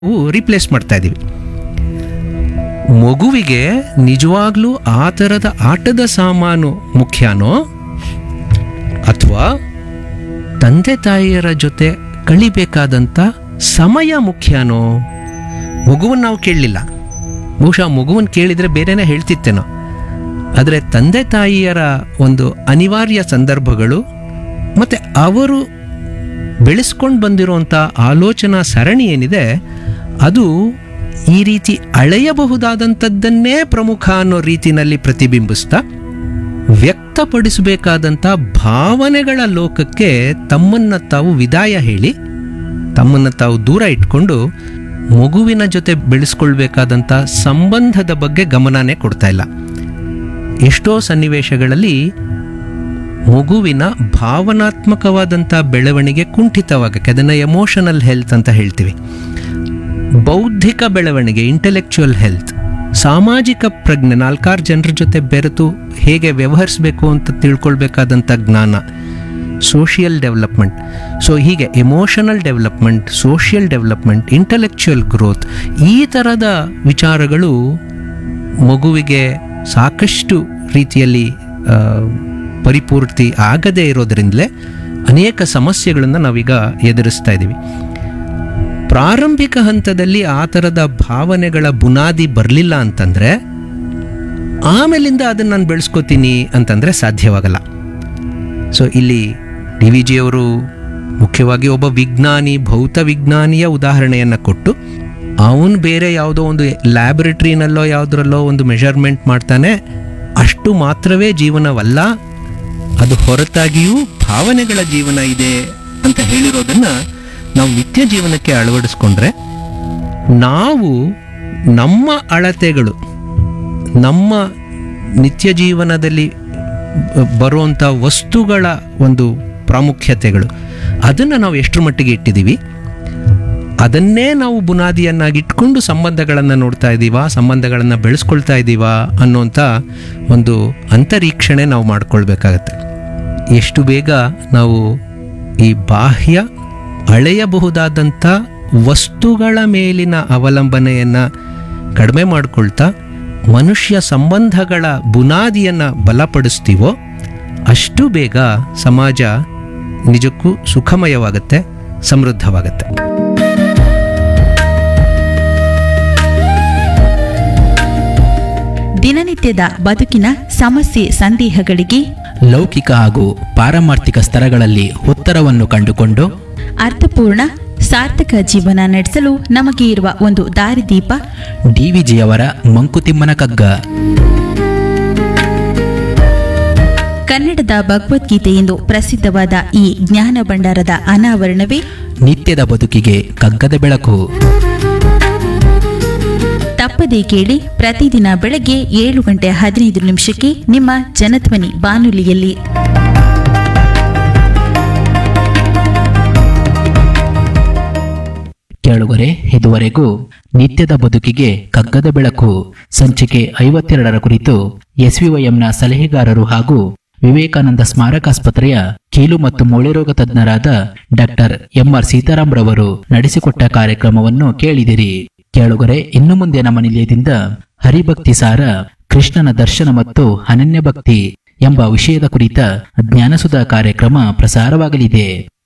replace ಮಾಡ್ತಾ ಇದ್ದೀವಿ ಮಗುವಿಗೆ ನಿಜವಾಗ್ಲೂ ಆ ಥರದ ಆಟದ ಸಾಮಾನು ಮುಖ್ಯನೋ ಅಥವಾ ತಂದೆ ತಾಯಿಯರ ಜೊತೆ ಕಳಿಬೇಕಾದಂಥ ಸಮಯ ಮುಖ್ಯನೋ ಮಗುವನ್ನು ನಾವು ಕೇಳಲಿಲ್ಲ ಬಹುಶಃ ಮಗುವನ್ನು ಕೇಳಿದರೆ ಬೇರೆನೇ ಹೇಳ್ತಿತ್ತೇನೋ ಆದರೆ ತಂದೆ ತಾಯಿಯರ ಒಂದು ಅನಿವಾರ್ಯ ಸಂದರ್ಭಗಳು ಮತ್ತು ಅವರು ಬೆಳೆಸ್ಕೊಂಡು ಬಂದಿರುವಂಥ ಆಲೋಚನಾ ಸರಣಿ ಏನಿದೆ ಅದು ಈ ರೀತಿ ಅಳೆಯಬಹುದಾದಂಥದ್ದನ್ನೇ ಪ್ರಮುಖ ಅನ್ನೋ ರೀತಿನಲ್ಲಿ ಪ್ರತಿಬಿಂಬಿಸ್ತಾ ವ್ಯಕ್ತಪಡಿಸಬೇಕಾದಂಥ ಭಾವನೆಗಳ ಲೋಕಕ್ಕೆ ತಮ್ಮನ್ನು ತಾವು ವಿದಾಯ ಹೇಳಿ ತಮ್ಮನ್ನು ತಾವು ದೂರ ಇಟ್ಕೊಂಡು ಮಗುವಿನ ಜೊತೆ ಬೆಳೆಸ್ಕೊಳ್ಬೇಕಾದಂಥ ಸಂಬಂಧದ ಬಗ್ಗೆ ಗಮನನೇ ಕೊಡ್ತಾ ಇಲ್ಲ ಎಷ್ಟೋ ಸನ್ನಿವೇಶಗಳಲ್ಲಿ ಮಗುವಿನ ಭಾವನಾತ್ಮಕವಾದಂಥ ಬೆಳವಣಿಗೆ ಕುಂಠಿತವಾಗಕ್ಕೆ ಅದನ್ನು ಎಮೋಷನಲ್ ಹೆಲ್ತ್ ಅಂತ ಹೇಳ್ತೀವಿ ಬೌದ್ಧಿಕ ಬೆಳವಣಿಗೆ ಇಂಟೆಲೆಕ್ಚುಯಲ್ ಹೆಲ್ತ್ ಸಾಮಾಜಿಕ ಪ್ರಜ್ಞೆ ನಾಲ್ಕಾರು ಜನರ ಜೊತೆ ಬೆರೆತು ಹೇಗೆ ವ್ಯವಹರಿಸಬೇಕು ಅಂತ ತಿಳ್ಕೊಳ್ಬೇಕಾದಂಥ ಜ್ಞಾನ ಸೋಷಿಯಲ್ ಡೆವಲಪ್ಮೆಂಟ್ ಸೊ ಹೀಗೆ emotional development social development intellectual growth ಈ ಥರದ ವಿಚಾರಗಳು ಮಗುವಿಗೆ ಸಾಕಷ್ಟು ರೀತಿಯಲ್ಲಿ ಆ, ಪರಿಪೂರ್ತಿ ಆಗದೇ ಇರೋದರಿಂದಲೇ ಅನೇಕ ಸಮಸ್ಯೆಗಳನ್ನು ನಾವೀಗ ಎದುರಿಸ್ತಾ ಇದ್ದೀವಿ ಪ್ರಾರಂಭಿಕ ಹಂತದಲ್ಲಿ ಆ ಥರದ ಭಾವನೆಗಳ ಬುನಾದಿ ಬರಲಿಲ್ಲ ಅಂತಂದರೆ ಆಮೇಲಿಂದ ಅದನ್ನು ನಾನು ಬೆಳೆಸ್ಕೋತೀನಿ ಅಂತಂದರೆ ಸಾಧ್ಯವಾಗಲ್ಲ ಸೊ ಇಲ್ಲಿ ಡಿ ವಿ ಜಿಯವರು ಮುಖ್ಯವಾಗಿ ಒಬ್ಬ ವಿಜ್ಞಾನಿ ಭೌತ ವಿಜ್ಞಾನಿಯ ಉದಾಹರಣೆಯನ್ನು ಕೊಟ್ಟು ಅವನು ಬೇರೆ ಯಾವುದೋ ಒಂದು ಲ್ಯಾಬೊರೇಟ್ರಿನಲ್ಲೋ ಯಾವುದರಲ್ಲೋ ಒಂದು ಮೆಷರ್ಮೆಂಟ್ ಮಾಡ್ತಾನೆ ಅಷ್ಟು ಮಾತ್ರವೇ ಜೀವನವಲ್ಲ ಅದು ಹೊರತಾಗಿಯೂ ಭಾವನೆಗಳ ಜೀವನ ಇದೆ ಅಂತ ಹೇಳಿರೋದನ್ನು ನಾವು ನಿತ್ಯ ಜೀವನಕ್ಕೆ ಅಳವಡಿಸ್ಕೊಂಡ್ರೆ ನಾವು ನಮ್ಮ ಅಳತೆಗಳು ನಮ್ಮ ನಿತ್ಯ ಜೀವನದಲ್ಲಿ ಬ- ಬರುವಂಥ ವಸ್ತುಗಳ ಒಂದು ಪ್ರಾಮುಖ್ಯತೆಗಳು ಅದನ್ನು ನಾವು ಎಷ್ಟರ ಮಟ್ಟಿಗೆ ಇಟ್ಟಿದ್ದೀವಿ ಅದನ್ನೇ ನಾವು ಬುನಾದಿಯನ್ನಾಗಿಟ್ಕೊಂಡು ಸಂಬಂಧಗಳನ್ನು ನೋಡ್ತಾ ಇದ್ದೀವಾ ಸಂಬಂಧಗಳನ್ನು ಬೆಳೆಸ್ಕೊಳ್ತಾ ಇದ್ದೀವಾ ಅನ್ನೋಂಥ ಒಂದು ಅಂತರೀಕ್ಷಣೆ ನಾವು ಮಾಡ್ಕೊಳ್ಬೇಕಾಗತ್ತೆ ಎಷ್ಟು ಬೇಗ ನಾವು ಈ ಬಾಹ್ಯ ಅಳೆಯಬಹುದಾದಂಥ ವಸ್ತುಗಳ ಮೇಲಿನ ಅವಲಂಬನೆಯನ್ನು ಕಡಿಮೆ ಮಾಡ್ಕೊಳ್ತಾ ಮನುಷ್ಯ ಸಂಬಂಧಗಳ ಬುನಾದಿಯನ್ನು ಬಲಪಡಿಸ್ತೀವೋ ಅಷ್ಟು ಬೇಗ ಸಮಾಜ ನಿಜಕ್ಕೂ ಸುಖಮಯವಾಗುತ್ತೆ ಸಮೃದ್ಧವಾಗುತ್ತೆ ದಿನನಿತ್ಯದ ಬದುಕಿನ ಸಮಸ್ಯೆ ಸಂದೇಹಗಳಿಗೆ ಲೌಕಿಕ ಹಾಗೂ ಪಾರಮಾರ್ಥಿಕ ಸ್ತರಗಳಲ್ಲಿ ಉತ್ತರವನ್ನು ಕಂಡುಕೊಂಡು ಅರ್ಥಪೂರ್ಣ ಸಾರ್ಥಕ ಜೀವನ ನಡೆಸಲು ನಮಗೆ ಇರುವ ಒಂದು ದಾರಿದೀಪ ಡಿವಿಜಿಯವರ ಮಂಕುತಿಮ್ಮನ ಕಗ್ಗ ಕನ್ನಡದ ಭಗವದ್ಗೀತೆ ಎಂದು ಪ್ರಸಿದ್ಧವಾದ ಈ ಜ್ಞಾನ ಭಂಡಾರದ ಅನಾವರಣವೇ ನಿತ್ಯದ ಬದುಕಿಗೆ ಕಗ್ಗದ ಬೆಳಕು ತಪ್ಪದೇ ಕೇಳಿ ಪ್ರತಿದಿನ ಬೆಳಗ್ಗೆ ಏಳು ಗಂಟೆ ಹದಿನೈದು ನಿಮಿಷಕ್ಕೆ ನಿಮ್ಮ ಜನಧ್ವನಿ ಬಾನುಲಿಯಲ್ಲಿ ಕೇಳುಗರೆ ಇದುವರೆಗೂ ನಿತ್ಯದ ಬದುಕಿಗೆ ಕಗ್ಗದ ಬೆಳಕು ಸಂಚಿಕೆ ಐವತ್ತೆರಡರ ಕುರಿತು ಎಸ್ವಿವೈಎಂನ ಸಲಹೆಗಾರರು ಹಾಗೂ ವಿವೇಕಾನಂದ ಸ್ಮಾರಕಾಸ್ಪತ್ರೆಯ ಕೀಲು ಮತ್ತು ಮೂಳೆ ರೋಗ ತಜ್ಞರಾದ ಡಾಕ್ಟರ್ ಎಂಆರ್ ಸೀತಾರಾಮ್ ರವರು ನಡೆಸಿಕೊಟ್ಟ ಕಾರ್ಯಕ್ರಮವನ್ನು ಕೇಳಿದಿರಿ ಕೇಳುಗರೆ ಇನ್ನು ಮುಂದೆ ನಮ್ಮ ನಿಲಯದಿಂದ ಹರಿಭಕ್ತಿ ಸಾರ ಕೃಷ್ಣನ ದರ್ಶನ ಮತ್ತು ಅನನ್ಯ ಭಕ್ತಿ ಎಂಬ ವಿಷಯದ ಕುರಿತ ಜ್ಞಾನಸುಧಾ ಕಾರ್ಯಕ್ರಮ ಪ್ರಸಾರವಾಗಲಿದೆ